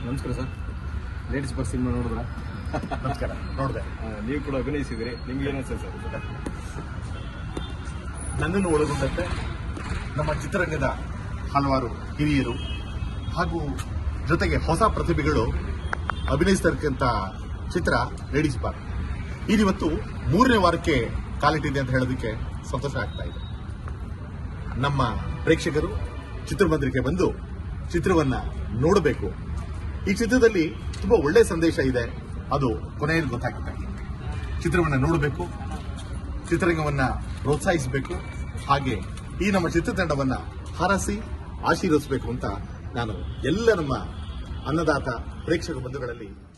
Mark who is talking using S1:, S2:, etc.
S1: ನಮಸ್ಕಾರ sir ladies bus cinema ನೋಡಿದ್ರ
S2: ನಮಸ್ಕಾರ ನೋಡಿದೆ
S1: ನೀವು ಕೂಡ ಅಭಿನಯಿಸಿದ್ರಿ ನಿಮ್ಗೆ ಏನು ಅನ್ಸುತ್ತೆ ಸರ್
S2: ನನ್ನನ್ನು ಒಳಗೊಂಡಂತೆ ನಮ್ಮ ಚಿತ್ರರಂಗದ ಹಲವಾರು ಹಿರಿಯರು ಹಾಗೂ ಜೊತೆಗೆ ಹೊಸ ಪ್ರತಿಭೆಗಳು ಅಭಿನಯಿಸ್ತಕ್ಕಂಥ ಚಿತ್ರ ಲೇಡೀಸ್ ಬಾರ್ ಇದಿವತ್ತು ಮೂರನೇ ವಾರಕ್ಕೆ ಕಾಲಿಟ್ಟಿದೆ ಅಂತ ಹೇಳೋದಕ್ಕೆ ಸಂತೋಷ ಆಗ್ತಾ ಇದೆ ನಮ್ಮ ಪ್ರೇಕ್ಷಕರು ಚಿತ್ರಮಂದಿರಕ್ಕೆ ಬಂದು ಚಿತ್ರವನ್ನ ನೋಡಬೇಕು ಈ ಚಿತ್ರದಲ್ಲಿ ತುಂಬಾ ಒಳ್ಳೆ ಸಂದೇಶ ಇದೆ ಅದು ಕೊನೆಯಲ್ಲಿ ಗೊತ್ತಾಗುತ್ತೆ ಚಿತ್ರವನ್ನ ನೋಡಬೇಕು ಚಿತ್ರರಂಗವನ್ನ ಪ್ರೋತ್ಸಾಹಿಸಬೇಕು ಹಾಗೆ ಈ ನಮ್ಮ ಚಿತ್ರತಂಡವನ್ನ ಹರಸಿ ಆಶೀರ್ವದಿಸಬೇಕು ಅಂತ ನಾನು ಎಲ್ಲ ನಮ್ಮ ಅನ್ನದಾತ ಪ್ರೇಕ್ಷಕ ಬಂಧುಗಳಲ್ಲಿ